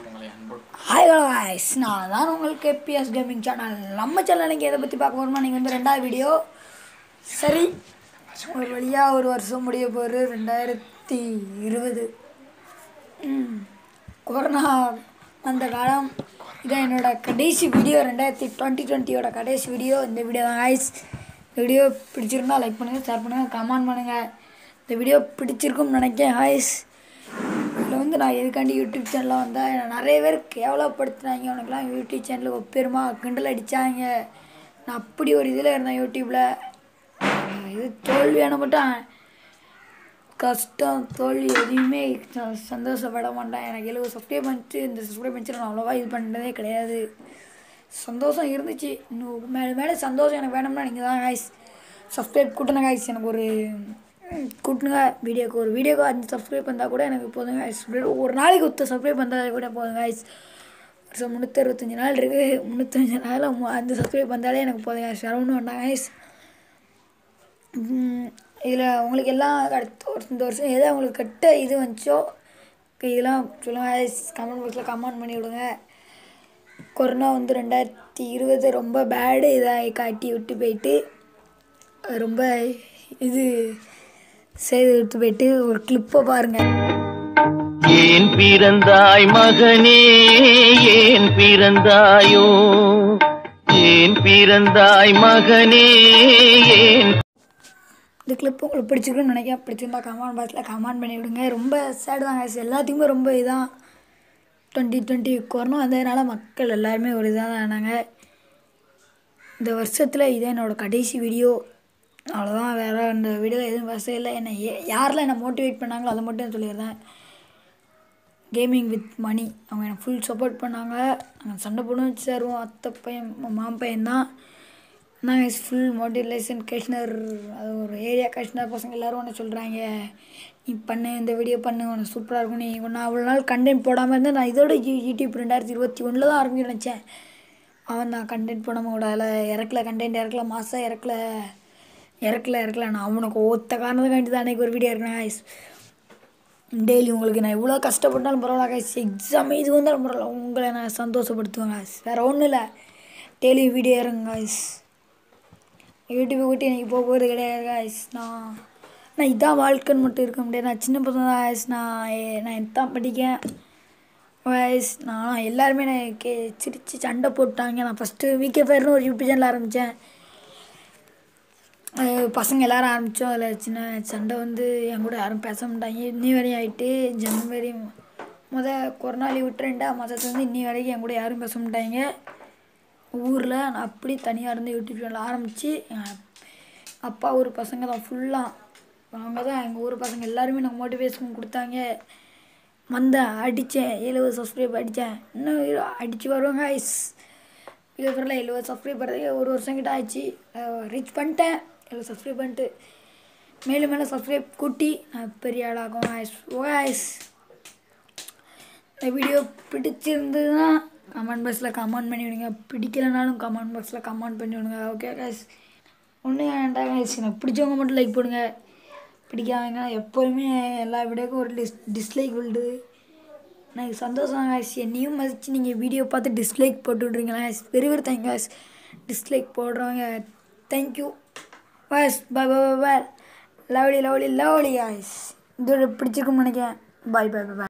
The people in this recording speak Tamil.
உங்களை அன்பு ஹாய் காய்ஸ் நான் தான் உங்களுக்கு கேபிஎஸ் கேமிங் சேனல் நம்ம சேனல் நீங்கள் எதை பற்றி பார்க்க போகிறோம்னா நீங்கள் வந்து ரெண்டாவது வீடியோ சரி ஒரு வழியாக ஒரு வருஷம் முடிய போகுது ரெண்டாயிரத்தி இருபது ம், கொரோனா அந்த காலம் இதான் என்னோட கடைசி வீடியோ ரெண்டாயிரத்தி டுவெண்ட்டி டுவெண்ட்டியோட கடைசி வீடியோ இந்த வீடியோ தான் காய்ஸ் இந்த வீடியோ பிடிச்சிருந்தா லைக் பண்ணுங்கள் ஷேர் பண்ணுங்கள் கமெண்ட் பண்ணுங்கள் இந்த வீடியோ பிடிச்சிருக்கும்னு நினைக்கிறேன் ஹாய்ஸ் இதில் வந்து நான் எதுக்காண்டி யூடியூப் சேனலில் வந்தால் என்னை நிறைய பேர் கேவலப்படுத்துனாங்க உனக்குலாம் யூடியூப் சேனலுக்கு ஒப்பேருமா கிண்டல் அடித்தாங்க நான் அப்படி ஒரு இதில் இருந்தேன் யூடியூப்பில் இது தோல்வியான மட்டும் கஷ்டம் தோல்வி எதையுமே ச- சந்தோஷப்பட மாட்டேன் எனக்கு எழுபது சப்ஸ்கிரைப் பண்ணிட்டு இந்த சப்ஸ்கிரைப் பண்ணிச்சு நான் அவ்வளோவா இது பண்ணுறதே கிடையாது சந்தோஷம் இருந்துச்சு இன்னும் மேலே மேலே சந்தோஷம் எனக்கு வேணும்னா நீங்கள் தான் காய்ஸ் சப்ஸ்கிரைப் கூட்டணும் காய்ஸ் எனக்கு ஒரு ம், கூட்டுங்க வீடியோக்கு ஒரு வீடியோக்கு அஞ்சு சப்ஸ்கிரைப் வந்தால் கூட எனக்கு போதும் காய்ஸ் ஒரு நாளைக்கு ஒத்து சப்ஸ்கிரைப் வந்தால் கூட போதும் காய்ஸ் வருஷம் முந்நூற்றி அறுபத்தஞ்சு நாள் இருக்குது முந்நூற்றஞ்சு நாளில் மு- அஞ்சு சப்ஸ்கிரைப் வந்தாலே எனக்கு போதும் காய்ஸ் வேறு ஒன்றும் வேண்டாம் காய்ஸ் இதில் உங்களுக்கு எல்லாம் அடுத்த வருஷம் இந்த வருஷம் எது உங்களுக்கு கெட்ட இது வந்துச்சோ இதெல்லாம் சொல்லுங்கள் கமெண்ட் பாக்ஸில் கமெண்ட் பண்ணி விடுங்க கொரோனா வந்து ரெண்டாயிரத்தி இருபது ரொம்ப பேடு இதாக காட்டி விட்டு போயிட்டு அது ரொம்ப இது செய்து விட்டு போயிட்டு ஒரு கிளிப்பை பாருங்கள் ஏன் பிறந்தாய் மகனே ஏன் பிறந்தாயோ ஏன் பிறந்தாய் மகனே ஏன் இந்த கிளிப் உங்களுக்கு பிடிச்சிருக்குன்னு நினைக்கிறேன் பிடிச்சிருந்தா கமெண்ட் பாக்ஸில் கமெண்ட் பண்ணி விடுங்க ரொம்ப சேடு தான் guys. எல்லாத்துக்குமே ரொம்ப இதான் டுவெண்ட்டி டுவெண்ட்டி கொரோனா வந்ததுனால மக்கள் எல்லாருமே ஒரு இதாக தான் ஆனாங்க இந்த வருஷத்தில் இதே என்னோட கடைசி வீடியோ அவ்வளோதான் வேறு அந்த வீடியோவில் எதுவும் வசதி இல்லை என்னை ஏ- யாரெல்லாம் என்னை மோட்டிவேட் பண்ணாங்களோ அதை மட்டும் சொல்லிடுறேன் கேமிங் வித் மணி அவங்க எனக்கு ஃபுல் சப்போர்ட் பண்ணாங்க நாங்கள் சண்டை போடுவோம் சேருவோம் அத்தை பையன் மாம் பையன் தான் நாங்கள் ஃபுல் மோட்டிவேஷன் கஷ்னர் அது ஒரு ஏரியா கஷ்னர் பசங்க எல்லோரும் ஒன்று சொல்கிறாங்க நீ பண்ணு இந்த வீடியோ பண்ணு உனக்கு சூப்பராக இருக்கும் நீ நான் அவ்வளோ நாள் கண்டென்ட் போடாமல் இருந்தேன் நான் இதோட யூ- யூடியூப் ரெண்டாயிரத்தி இருபத்தி ஒன்றில் தான் ஆரம்பிக்க நினச்சேன் அவன் தான் கண்டென்ட் போடாமல் விடால இறக்கல கண்டென்ட் இறக்கல மாதம் இறக்கல இறக்கல இறக்கல நான் அவனுக்கு ஒத்த காரணத்துக்காண்டி தான் அன்றைக்கி ஒரு வீடியோ இருக்கேன் guys. டெய்லி உங்களுக்கு நான் எவ்வளோ கஷ்டப்பட்டாலும் பரவாயில்ல காய்ஸ் எக்ஸாம் இது வந்தாலும் பரவாயில்ல உங்களை நான் சந்தோஷப்படுத்துவேன் காய்ஸ் வேறு ஒன்றும் இல்லை டெய்லி வீடியோ இறங்க காய்ஸ் யூடியூப்பை விட்டு எனக்கு போக போகிறது கிடையாது காய்ஸ் நான் நான் இதான் வாழ்க்கைன்னு மட்டும் இருக்க முடியாது நான் சின்ன பசங்க தான் காய்ஸ் நான் ஏ- நான் இதான் படிக்கேன் காய்ஸ் நான் எல்லாருமே நான் கே சிரித்து சண்டை போட்டாங்க நான் ஃபஸ்ட்டு விகே ஃபயர்னு ஒரு யூடியூப் சேனல் ஆரம்பித்தேன் அஹ் பசங்க எல்லாரும் ஆரம்பித்தோம் அதில் சின்ன சண்டை வந்து என் கூட யாரும் பேச மாட்டாங்க இன்னி வரையும் ஆகிட்டு ஜனவரி முத கொரோனா லீவ் விட்டு ரெண்டாம் மாதத்துலேருந்து இன்னி வரைக்கும் என் கூட யாரும் பேச மாட்டாங்க ஊரில் நான் அப்படி தனியாக இருந்து யூடியூப் சேனல் ஆரம்பித்து அப்பா ஊர் பசங்க தான் ஃபுல்லாக அவங்க தான் எங்கள் ஊர் பசங்க எல்லாருமே எனக்கு மோட்டிவேஷன் கொடுத்தாங்க வந்தேன் அடித்தேன் எழுபது சப்ஸ்கிரைப் அடித்தேன் இன்னும் அடித்து வருவாங்க ஐஸ் இதுக்கப்புறம் எழுபது சப்ஸ்கிரைப் பண்ணுறதுக்கு ஒரு வருஷம் கிட்ட ஆச்சு ரீச் பண்ணிட்டேன் எழுபது சப்ஸ்கிரைப் பண்ணிட்டு மேலும் மேலும் சப்ஸ்கிரைப் கூட்டி நான் பெரிய ஆளாகும் ஐஸ் ஓ ஐஸ் இந்த வீடியோ பிடிச்சிருந்ததுன்னா கமெண்ட் பாக்ஸில் கமெண்ட் பண்ணி விடுங்க பிடிக்கலனாலும் கமெண்ட் பாக்ஸில் கமெண்ட் பண்ணி விடுங்க ஓகே கைஸ் ஒன்றும் வேண்டாம் கைஸ் எனக்கு பிடிச்சவங்க மட்டும் லைக் போடுங்க பிடிக்காதவங்க எப்போதுமே எல்லா வீடியோக்கும் ஒரு டிஸ் டிஸ்லைக் விழுது எனக்கு சந்தோஷம் காய்ஸ் என்னையும் மதித்து நீங்கள் வீடியோ பார்த்து டிஸ்லைக் போட்டு விட்றீங்களா very very thank guys dislike போடுறவங்க thank you guys bye bye bye lovely lovely lovely guys இதோட பிடிச்சிருக்கும்னு நினைக்கிறேன் பாய் பாய் பாய்